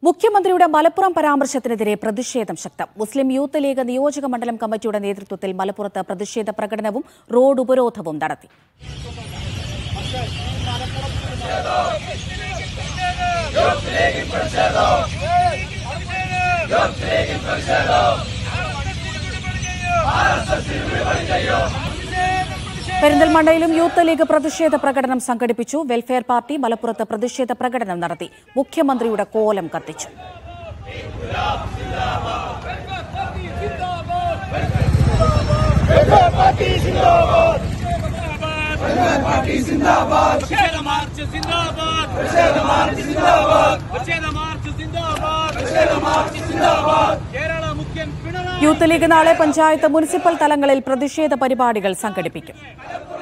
മുഖ്യമന്ത്രിയുടെ മലപ്പുറം പരാമർശത്തിനെതിരെ പ്രതിഷേധം ശക്തം മുസ്ലിം യൂത്ത് ലീഗ് നിയോജക മണ്ഡലം കമ്മിറ്റിയുടെ നേതൃത്വത്തിൽ മലപ്പുറത്ത് പ്രതിഷേധ പ്രകടനവും റോഡ് ഉപരോധവും നടത്തി പെരിന്തൽമണ്ണയിലും യൂത്ത് ലീഗ് പ്രതിഷേധ പ്രകടനം സംഘടിപ്പിച്ചു വെൽഫെയർ പാർട്ടി മലപ്പുറത്ത് പ്രതിഷേധ പ്രകടനം നടത്തി മുഖ്യമന്ത്രിയുടെ കോലം കത്തിച്ചു പ്രതിഷേധ മാർച്ച് സിന്ദാബാദ് പ്രതിഷേധ മാർച്ച് സിന്ദാബാദ് പ്രതിഷേധ മാർച്ച് സിന്ദാബാദ് പ്രതിഷേധ മാർച്ച് സിന്ദാബാദ് കേരള മുഖ്യൻ പിണറായി യൂത്ത് ലീഗ് നാളെ പഞ്ചായത്ത് മുനിസിപ്പൽ തലങ്ങളിൽ പ്രതിഷേധ പരിപാടികൾ സംഘടിപ്പിക്കും